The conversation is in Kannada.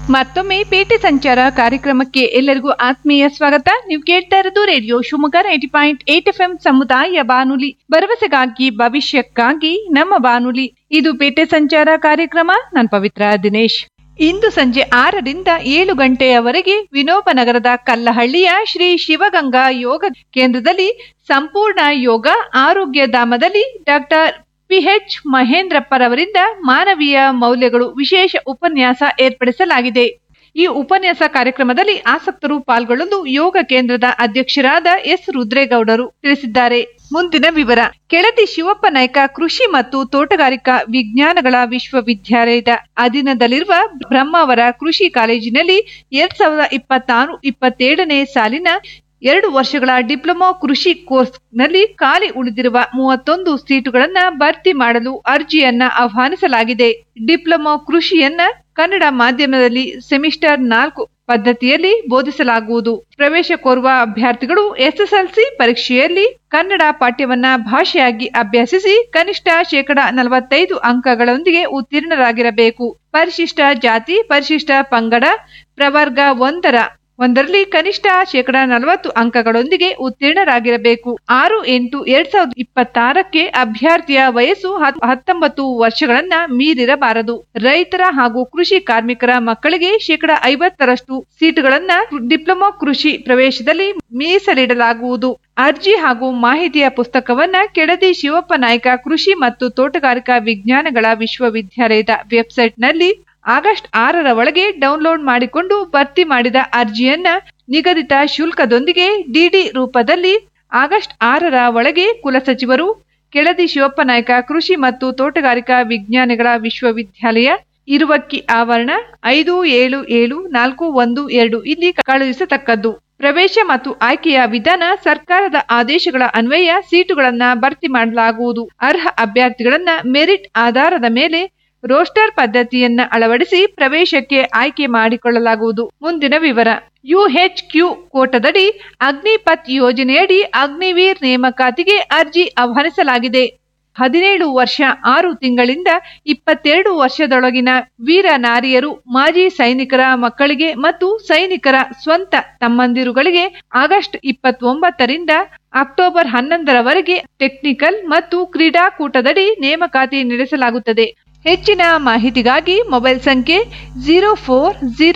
ಮತ್ತೊಮ್ಮೆ ಪೇಟೆ ಸಂಚಾರ ಕಾರ್ಯಕ್ರಮಕ್ಕೆ ಎಲ್ಲರಿಗೂ ಆತ್ಮೀಯ ಸ್ವಾಗತ ನೀವು ಕೇಳ್ತಾ ಇರೋದು radio Shivamogga ninety point eight F ಸಮುದಾಯ ಬಾನುಲಿ ಭರವಸೆಗಾಗಿ ಭವಿಷ್ಯಕ್ಕಾಗಿ ನಮ್ಮ ಬಾನುಲಿ ಇದು ಪೇಟೆ ಸಂಚಾರ ಕಾರ್ಯಕ್ರಮ ನಾನು ಪವಿತ್ರ ದಿನೇಶ್ ಇಂದು ಸಂಜೆ ಆರರಿಂದ ಏಳು ಗಂಟೆಯವರೆಗೆ ವಿನೋಬ ನಗರದ ಕಲ್ಲಹಳ್ಳಿಯ ಶ್ರೀ ಶಿವಗಂಗಾ ಯೋಗ ಕೇಂದ್ರದಲ್ಲಿ ಸಂಪೂರ್ಣ ಯೋಗ ಆರೋಗ್ಯ ಧಾಮದಲ್ಲಿ ಡಾಕ್ಟರ್ ಪಿಎಚ್ ಮಹೇಂದ್ರಪ್ಪರವರಿಂದ ಮಾನವೀಯ ಮೌಲ್ಯಗಳು ವಿಶೇಷ ಉಪನ್ಯಾಸ ಏರ್ಪಡಿಸಲಾಗಿದೆ ಈ ಉಪನ್ಯಾಸ ಕಾರ್ಯಕ್ರಮದಲ್ಲಿ ಆಸಕ್ತರು ಪಾಲ್ಗೊಳ್ಳಲು ಯೋಗ ಕೇಂದ್ರದ ಅಧ್ಯಕ್ಷರಾದ ಎಸ್ ರುದ್ರೇಗೌಡರು ತಿಳಿಸಿದ್ದಾರೆ ಮುಂದಿನ ವಿವರ ಕೆಳದಿ ಶಿವಪ್ಪ ನಾಯ್ಕ ಕೃಷಿ ಮತ್ತು ತೋಟಗಾರಿಕಾ ವಿಜ್ಞಾನಗಳ ವಿಶ್ವವಿದ್ಯಾಲಯದ ಅಧೀನದಲ್ಲಿರುವ ಬ್ರಹ್ಮಾವರ ಕೃಷಿ ಕಾಲೇಜಿನಲ್ಲಿ ಎರಡ್ ಸಾವಿರದ ಇಪ್ಪತ್ತಾರು ಇಪ್ಪತ್ತೇಳನೇ ಸಾಲಿನ ಎರಡು ವರ್ಷಗಳ ಡಿಪ್ಲೊಮಾ ಕೃಷಿ ಕೋರ್ಸ್ನಲ್ಲಿ ಖಾಲಿ ಉಳಿದಿರುವ ಮೂವತ್ತೊಂದು ಸೀಟುಗಳನ್ನ ಭರ್ತಿ ಮಾಡಲು ಅರ್ಜಿಯನ್ನ ಆಹ್ವಾನಿಸಲಾಗಿದೆ ಡಿಪ್ಲೊಮಾ ಕೃಷಿಯನ್ನ ಕನ್ನಡ ಮಾಧ್ಯಮದಲ್ಲಿ ಸೆಮಿಸ್ಟರ್ ನಾಲ್ಕು ಪದ್ಧತಿಯಲ್ಲಿ ಬೋಧಿಸಲಾಗುವುದು ಪ್ರವೇಶ ಕೋರುವ ಅಭ್ಯರ್ಥಿಗಳು ಎಸ್ಎಸ್ಎಲ್ಸಿ ಪರೀಕ್ಷೆಯಲ್ಲಿ ಕನ್ನಡ ಪಾಠ್ಯವನ್ನ ಭಾಷೆಯಾಗಿ ಅಭ್ಯಸಿಸಿ ಕನಿಷ್ಠ ಶೇಕಡ ನಲವತ್ತೈದು ಅಂಕಗಳೊಂದಿಗೆ ಉತ್ತೀರ್ಣರಾಗಿರಬೇಕು ಪರಿಶಿಷ್ಟ ಜಾತಿ ಪರಿಶಿಷ್ಟ ಪಂಗಡ ಪ್ರವರ್ಗ ಒಂದರ ಒಂದರಲ್ಲಿ ಕನಿಷ್ಠ ಶೇಕಡ ನಲವತ್ತು ಅಂಕಗಳೊಂದಿಗೆ ಉತ್ತೀರ್ಣರಾಗಿರಬೇಕು ಆರು ಎಂಟು ಎರಡ್ ಸಾವಿರದ ಇಪ್ಪತ್ತಾರಕ್ಕೆ ಅಭ್ಯರ್ಥಿಯ ವಯಸ್ಸು ಹತ್- ಹತ್ತೊಂಬತ್ತು ವರ್ಷಗಳನ್ನ ಮೀರಿರಬಾರದು ರೈತರ ಹಾಗೂ ಕೃಷಿ ಕಾರ್ಮಿಕರ ಮಕ್ಕಳಿಗೆ ಶೇಕಡ ಐವತ್ತರಷ್ಟು ಸೀಟುಗಳನ್ನ ಡಿಪ್ಲೊಮಾ ಕೃಷಿ ಪ್ರವೇಶದಲ್ಲಿ ಮೀಸಲಿಡಲಾಗುವುದು ಅರ್ಜಿ ಹಾಗೂ ಮಾಹಿತಿಯ ಪುಸ್ತಕವನ್ನ ಕೆಳದಿ ಶಿವಪ್ಪ ನಾಯ್ಕ ಕೃಷಿ ಮತ್ತು ತೋಟಗಾರಿಕಾ ವಿಜ್ಞಾನಗಳ ವಿಶ್ವವಿದ್ಯಾಲಯದ ವೆಬ್ಸೈಟ್ನಲ್ಲಿ ಆಗಸ್ಟ್ ಆರರ ಒಳಗೆ ಡೌನ್ಲೋಡ್ ಮಾಡಿಕೊಂಡು ಭರ್ತಿ ಮಾಡಿದ ಅರ್ಜಿಯನ್ನ ನಿಗದಿತ ಶುಲ್ಕದೊಂದಿಗೆ ಡಿಡಿ ರೂಪದಲ್ಲಿ ಆಗಸ್ಟ್ ಆರರ ಒಳಗೆ ಕುಲಸಚಿವರು ಕೆಳದಿ ಶಿವಪ್ಪ ನಾಯ್ಕ ಕೃಷಿ ಮತ್ತು ತೋಟಗಾರಿಕಾ ವಿಜ್ಞಾನಗಳ ವಿಶ್ವವಿದ್ಯಾಲಯ ಇರುವಕ್ಕಿ ಆವರಣ ಐದು ಏಳು ಏಳು ನಾಲ್ಕು ಒಂದು ಎರಡು ಇಲ್ಲಿ ಕಳುಹಿಸತಕ್ಕದ್ದು ಪ್ರವೇಶ ಮತ್ತು ಆಯ್ಕೆಯ ವಿಧಾನ ಸರ್ಕಾರದ ಆದೇಶಗಳ ಅನ್ವಯ ಸೀಟುಗಳನ್ನ ಭರ್ತಿ ಮಾಡಲಾಗುವುದು ಅರ್ಹ ಅಭ್ಯರ್ಥಿಗಳನ್ನ ಮೆರಿಟ್ ಆಧಾರದ ಮೇಲೆ ರೋಸ್ಟರ್ ಪದ್ಧತಿಯನ್ನ ಅಳವಡಿಸಿ ಪ್ರವೇಶಕ್ಕೆ ಆಯ್ಕೆ ಮಾಡಿಕೊಳ್ಳಲಾಗುವುದು ಮುಂದಿನ ವಿವರ ಯುಎಚ್ ಕ್ಯೂ ಕೋಟದಡಿ ಅಗ್ನಿಪಥ್ ಯೋಜನೆಯಡಿ ಅಗ್ನಿವೀರ್ ನೇಮಕಾತಿಗೆ ಅರ್ಜಿ ಆಹ್ವಾನಿಸಲಾಗಿದೆ ಹದಿನೇಳು ವರ್ಷ ಆರು ತಿಂಗಳಿಂದ ಇಪ್ಪತ್ತೆರಡು ವರ್ಷದೊಳಗಿನ ವೀರ ನಾರಿಯರು ಮಾಜಿ ಸೈನಿಕರ ಮಕ್ಕಳಿಗೆ ಮತ್ತು ಸೈನಿಕರ ಸ್ವಂತ ತಮ್ಮಂದಿರುಗಳಿಗೆ ಆಗಸ್ಟ್ ಇಪ್ಪತ್ತೊಂಬತ್ತರಿಂದ ಅಕ್ಟೋಬರ್ ಹನ್ನೊಂದರವರೆಗೆ ಟೆಕ್ನಿಕಲ್ ಮತ್ತು ಕ್ರೀಡಾಕೂಟದಡಿ ನೇಮಕಾತಿ ನಡೆಸಲಾಗುತ್ತದೆ ಹೆಚ್ಚಿನ ಮಾಹಿತಿಗಾಗಿ ಮೊಬೈಲ್ ಸಂಖ್ಯೆ ಜೀರೋ ಫೋರ್